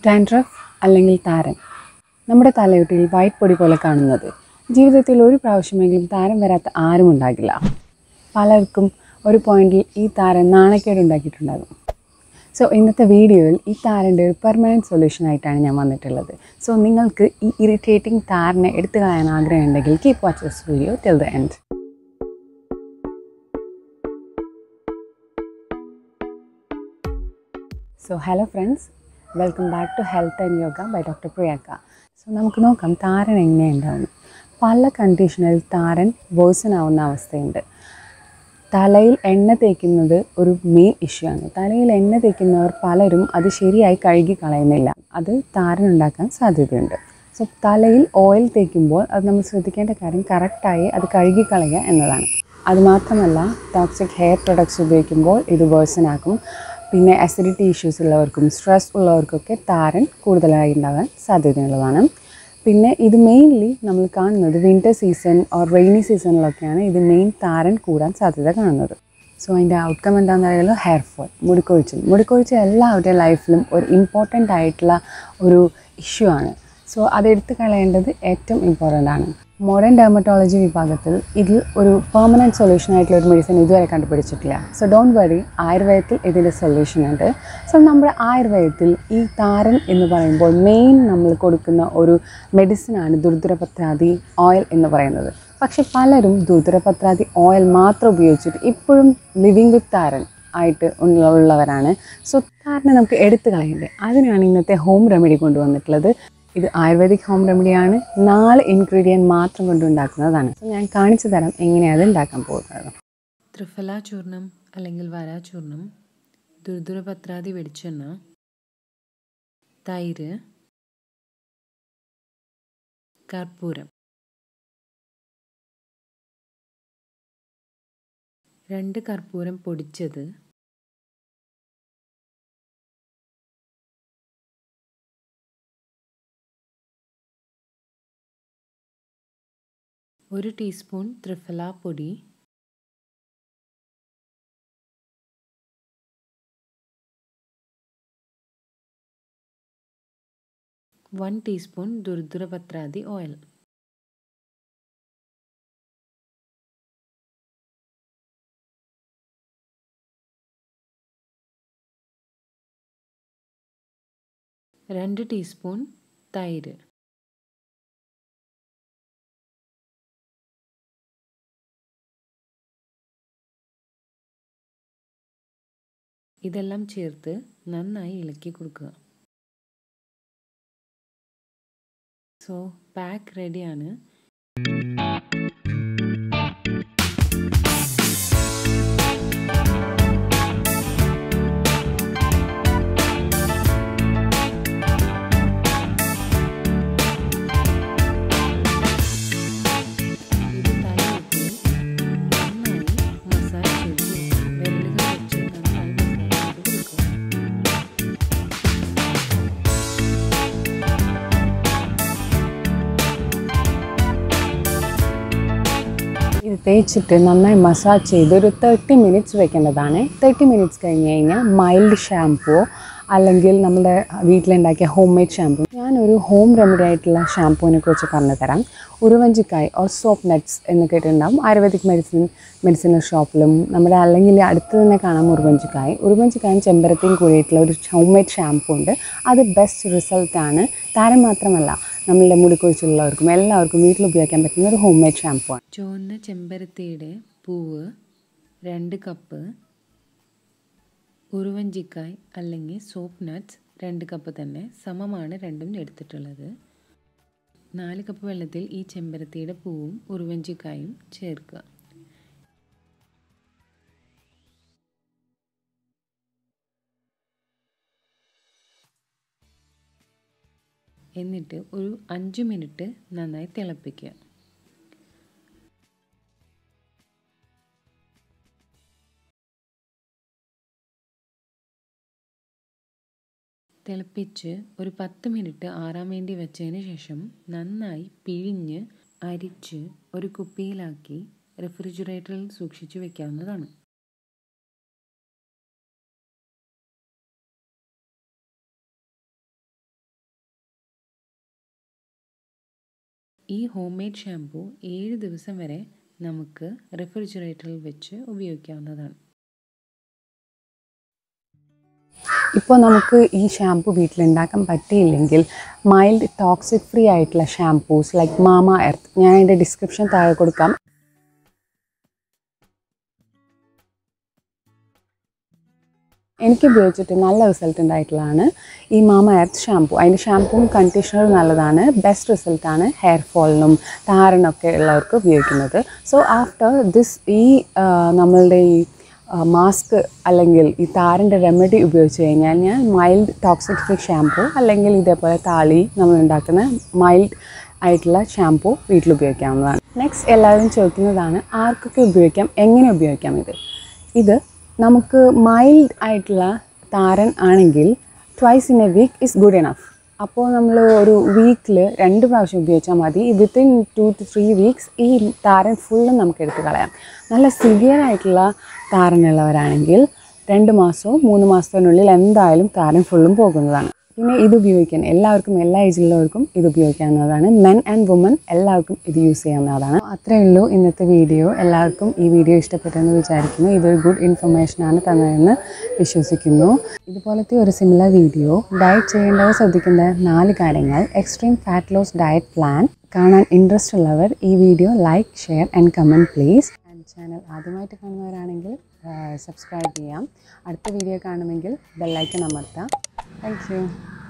dandruff അല്ലെങ്കിൽ താരൻ നമ്മുടെ തലയൊട്ടിയിൽ വൈറ്റ് പൊടി പോലെ കാണുന്നത് ജീവിതത്തിൽ ഒരു പ്രാവശ്യമെങ്കിലും താരം വരാത്ത ആരും ഉണ്ടാകില്ല പലർക്കും ഒരു പോയിന്റിൽ ഈ താരൻ നാണക്കേട് ഉണ്ടാക്കിയിട്ടുണ്ടാകും സോ ഇന്നത്തെ വീഡിയോയിൽ ഈ താരൻ്റെ ഒരു പെർമനൻറ്റ് സൊല്യൂഷൻ ആയിട്ടാണ് ഞാൻ വന്നിട്ടുള്ളത് സോ നിങ്ങൾക്ക് ഈ ഇറിറ്റേറ്റിംഗ് താരനെ എടുത്തു കളയാൻ ആഗ്രഹമുണ്ടെങ്കിൽ keep watch this video till the end so hello friends welcome back to health and yoga by doctor Priyanka so നമുക്ക് നോക്കാം താരൻ എങ്ങനെയുണ്ടാവും പല കണ്ടീഷനിൽ താരൻ വേഴ്സൺ ആവുന്ന അവസ്ഥയുണ്ട് തലയിൽ എണ്ണ തേക്കുന്നത് ഒരു മെയിൻ ഇഷ്യൂ ആണ് തലയിൽ എണ്ണ തേക്കുന്നവർ പലരും അത് ശരിയായി കഴുകി കളയുന്നില്ല അത് താരൻ ഉണ്ടാക്കാൻ സാധ്യതയുണ്ട് സോ തലയിൽ ഓയിൽ തേക്കുമ്പോൾ അത് നമ്മൾ ശ്രദ്ധിക്കേണ്ട കാര്യം കറക്റ്റായി അത് കഴുകി കളയുക എന്നതാണ് അതുമാത്രമല്ല ടോക്സിക് ഹെയർ പ്രൊഡക്ട്സ് ഉപയോഗിക്കുമ്പോൾ ഇത് വേഴ്സൺ ആക്കും പിന്നെ അസിഡിറ്റി ഇഷ്യൂസ് ഉള്ളവർക്കും സ്ട്രെസ് ഉള്ളവർക്കൊക്കെ താരൻ കൂടുതലായി ഉണ്ടാകാൻ സാധ്യതയുള്ളതാണ് പിന്നെ ഇത് മെയിൻലി നമ്മൾ കാണുന്നത് വിൻ്റർ സീസൺ ഓർ റെയിനി സീസണിലൊക്കെയാണ് ഇത് മെയിൻ താരൻ കൂടാൻ സാധ്യത കാണുന്നത് സോ അതിൻ്റെ ഔട്ട്കം എന്താണെന്ന് അറിയാലോ ഹെയർ ഫോൾ മുടിക്കൊഴിച്ചിൽ മുടിക്കൊഴിച്ചിൽ എല്ലാവരുടെയും ലൈഫിലും ഒരു ഇമ്പോർട്ടൻ്റ് ആയിട്ടുള്ള ഒരു ഇഷ്യൂ ആണ് സോ അതെടുത്ത് കളയേണ്ടത് ഏറ്റവും ഇമ്പോർട്ടൻ്റ് ആണ് മോഡേൺ ഡെർമറ്റോളജി വിഭാഗത്തിൽ ഇതിൽ ഒരു പെർമനൻറ്റ് സൊല്യൂഷൻ ആയിട്ടുള്ള ഒരു മെഡിസിൻ ഇതുവരെ കണ്ടുപിടിച്ചിട്ടില്ല സോ ഡോണ്ട് വറി ആയുർവേദത്തിൽ ഇതിൻ്റെ സൊല്യൂഷൻ ഉണ്ട് സോ നമ്മുടെ ആയുർവേദത്തിൽ ഈ താരൻ എന്ന് പറയുമ്പോൾ മെയിൻ നമ്മൾ കൊടുക്കുന്ന ഒരു മെഡിസിനാണ് ദുർദുരപത്രാതി ഓയിൽ എന്ന് പറയുന്നത് പക്ഷെ പലരും ദുർദുരപത്രാതി ഓയിൽ മാത്രം ഉപയോഗിച്ചിട്ട് ഇപ്പോഴും ലിവിങ് വിത്ത് താരൻ ആയിട്ട് ഉള്ള ഉള്ളവരാണ് സോ താരനെ നമുക്ക് എടുത്തു കളയണ്ടേ അതിനാണ് ഇന്നത്തെ ഹോം റെമഡി കൊണ്ടുവന്നിട്ടുള്ളത് ഇത് ആയുർവേദിക് ഹോം റെമഡിയാണ് നാല് ഇൻഗ്രീഡിയൻറ്റ് മാത്രം കൊണ്ട് ഉണ്ടാക്കുന്നതാണ് സോ ഞാൻ കാണിച്ചു തരാം എങ്ങനെയാണ് അത് ഉണ്ടാക്കാൻ പോകുന്നത് ത്രിഫല ചൂർണം അല്ലെങ്കിൽ വരാചൂർണം ദുർദുരപത്രാതി വെളിച്ചെണ്ണ തൈര് കർപ്പൂരം രണ്ട് കർപ്പൂരം പൊടിച്ചത് ഒരു ടീസ്പൂൺ ത്രിഫല പൊടി വൺ ടീസ്പൂൺ ദുർദുരപത്രാതി ഓയിൽ രണ്ട് ടീസ്പൂൺ തൈര് ഇതെല്ലാം ചേർത്ത് നന്നായി ഇളക്കി കൊടുക്കുക സോ പാക്ക് റെഡിയാണ് ഇത് തലയിട്ട് നന്നായി മസാജ് ചെയ്ത് വിരലുകൾ വെച്ച് നന്നായി മസാജ് ചെയ്ത് കൊടുക്കുക ഇത് തേച്ചിട്ട് നന്നായി മസാജ് ചെയ്ത് ഒരു തേർട്ടി മിനിറ്റ്സ് വെക്കേണ്ടതാണ് തേർട്ടി മിനിറ്റ്സ് കഴിഞ്ഞ് കഴിഞ്ഞാൽ മൈൽഡ് ഷാമ്പുവോ അല്ലെങ്കിൽ നമ്മുടെ വീട്ടിലുണ്ടാക്കിയ ഹോം മെയ്ഡ് ഷാമ്പു ഞാനൊരു ഹോം റെമഡി ആയിട്ടുള്ള ഷാമ്പൂവിനെ കുറിച്ച് പറഞ്ഞു തരാം ഉരുവഞ്ചിക്കായ് ഓർ സോപ്പ് നട്ട്സ് എന്ന് കേട്ടിട്ടുണ്ടാവും ആയുർവേദിക് മെഡിസിൻ മെഡിസിനൽ ഷോപ്പിലും നമ്മുടെ അല്ലെങ്കിൽ അടുത്ത് തന്നെ കാണാം ഉരുവഞ്ചിക്കായ് ഉരുവഞ്ചിക്കായും ചെമ്പരത്തിയും കൂടിയിട്ടുള്ള ഒരു ഹോം മെയ്ഡ് ഷാമ്പു ഉണ്ട് അത് ബെസ്റ്റ് റിസൾട്ടാണ് താരം മാത്രമല്ല നമ്മളുടെ മുടിക്കൊഴിച്ചുള്ളവർക്കും എല്ലാവർക്കും വീട്ടിൽ ഉപയോഗിക്കാൻ പറ്റുന്ന ഒരു ഹോം മെയ്ഡ് ഷാമ്പു ആണ് ചുവന്ന ചെമ്പരത്തിയുടെ പൂവ് രണ്ട് കപ്പ് ഉറുവഞ്ചിക്കായ് അല്ലെങ്കിൽ സോപ്പ് നട്ട്സ് രണ്ട് കപ്പ് തന്നെ സമമാണ് രണ്ടും എടുത്തിട്ടുള്ളത് നാല് കപ്പ് വെള്ളത്തിൽ ഈ ചെമ്പരത്തിയുടെ പൂവും ഉറുവഞ്ചിക്കായും ചേർക്കുക എന്നിട്ട് ഒരു അഞ്ച് മിനിറ്റ് നന്നായി തിളപ്പിക്കുക തിളപ്പിച്ച് ഒരു പത്ത് മിനിറ്റ് ആറാൻ വേണ്ടി വെച്ചതിന് ശേഷം നന്നായി പിഴിഞ്ഞ് അരിച്ച് ഒരു കുപ്പിയിലാക്കി റെഫ്രിജറേറ്ററിൽ സൂക്ഷിച്ചു വെക്കാവുന്നതാണ് ഈ ഹോം മെയ്ഡ് ഷാംപൂ ഏഴ് ദിവസം വരെ നമുക്ക് റെഫ്രിജറേറ്ററിൽ വെച്ച് ഉപയോഗിക്കാവുന്നതാണ് ഇപ്പോൾ നമുക്ക് ഈ ഷാംപൂ വീട്ടിലുണ്ടാക്കാൻ പറ്റിയില്ലെങ്കിൽ മൈൽഡ് ടോക്സിക് ഫ്രീ ആയിട്ടുള്ള ഷാംപൂസ് ലൈക്ക് മാമ എർത്ത് ഞാൻ അതിൻ്റെ ഡിസ്ക്രിപ്ഷൻ താഴെ കൊടുക്കാം എനിക്ക് ഉപയോഗിച്ചിട്ട് നല്ല റിസൾട്ട് ഉണ്ടായിട്ടുള്ളതാണ് ഈ മാമ എർത്ത് ഷാംപൂ അതിൻ്റെ ഷാംപൂവും കണ്ടീഷണറും നല്ലതാണ് ബെസ്റ്റ് റിസൾട്ടാണ് ഹെയർ ഫോളിനും താരനൊക്കെ ഉള്ളവർക്ക് ഉപയോഗിക്കുന്നത് സോ ആഫ്റ്റർ ദിസ് ഈ ആ, നമ്മളുടെ ഈ മാസ്ക് അല്ലെങ്കിൽ ഈ താരൻ്റെ റെമഡി ഉപയോഗിച്ച് കഴിഞ്ഞാൽ ഞാൻ മൈൽഡ് ടോക്സിക് ഫ്രീ ഷാംപൂ അല്ലെങ്കിൽ ഇതേപോലെ താളി നമ്മൾ ഉണ്ടാക്കുന്ന മൈൽഡ് ആയിട്ടുള്ള ഷാംപൂ വീട്ടിൽ ഉപയോഗിക്കാവുന്നതാണ് നെക്സ്റ്റ് എല്ലാവരും ചോദിക്കുന്നതാണ് ആർക്കൊക്കെ ഉപയോഗിക്കാം എങ്ങനെ ഉപയോഗിക്കാം ഇത് ഇത് നമുക്ക് മൈൽഡ് ആയിട്ടുള്ള താരൻ ആണെങ്കിൽ twice in a week is good enough അപ്പോൾ നമ്മൾ ഒരു വീക്കിൽ രണ്ട് പ്രാവശ്യം ഉപയോഗിച്ചാൽ മതി within two two three weeks ഈ താരൻ ഫുള്ളും നമുക്ക് എടുത്ത് കളയാം നല്ല സിവിയർ ആയിട്ടുള്ള താരനുള്ളവരാണെങ്കിൽ രണ്ട് മാസവും മൂന്ന് മാസത്തിനുള്ളിൽ എന്തായാലും താരൻ ഫുള്ളും പോകുന്നതാണ് പിന്നെ ഇത് ഉപയോഗിക്കാൻ എല്ലാവർക്കും എല്ലാ ഏജിലുള്ളവർക്കും ഇത് ഉപയോഗിക്കാവുന്നതാണ് മെൻ ആൻഡ് വുമൻ എല്ലാവർക്കും ഇത് യൂസ് ചെയ്യാവുന്നതാണ് അത്രയേ ഉള്ളൂ ഇന്നത്തെ വീഡിയോ എല്ലാവർക്കും ഈ വീഡിയോ ഇഷ്ടപ്പെട്ടെന്ന് വിചാരിക്കുന്നു ഇതൊരു ഗുഡ് ഇൻഫർമേഷനാണ് തന്നതെന്ന് വിശ്വസിക്കുന്നു ഇതുപോലത്തെ ഒരു സിമിലർ വീഡിയോ ഡയറ്റ് ചെയ്യേണ്ടവർ ശ്രദ്ധിക്കേണ്ട നാല് കാര്യങ്ങൾ extreme fat loss diet plan കാണാൻ ഇൻട്രസ്റ്റ് ഉള്ളവർ ഈ video like share and comment please and channel ആദ്യമായിട്ട് കാണുന്നവരാണെങ്കിൽ സബ്സ്ക്രൈബ് ചെയ്യാം അടുത്ത വീഡിയോ കാണുമെങ്കിൽ ബെല്ലൈക്കൺ അമർത്താം താങ്ക് യു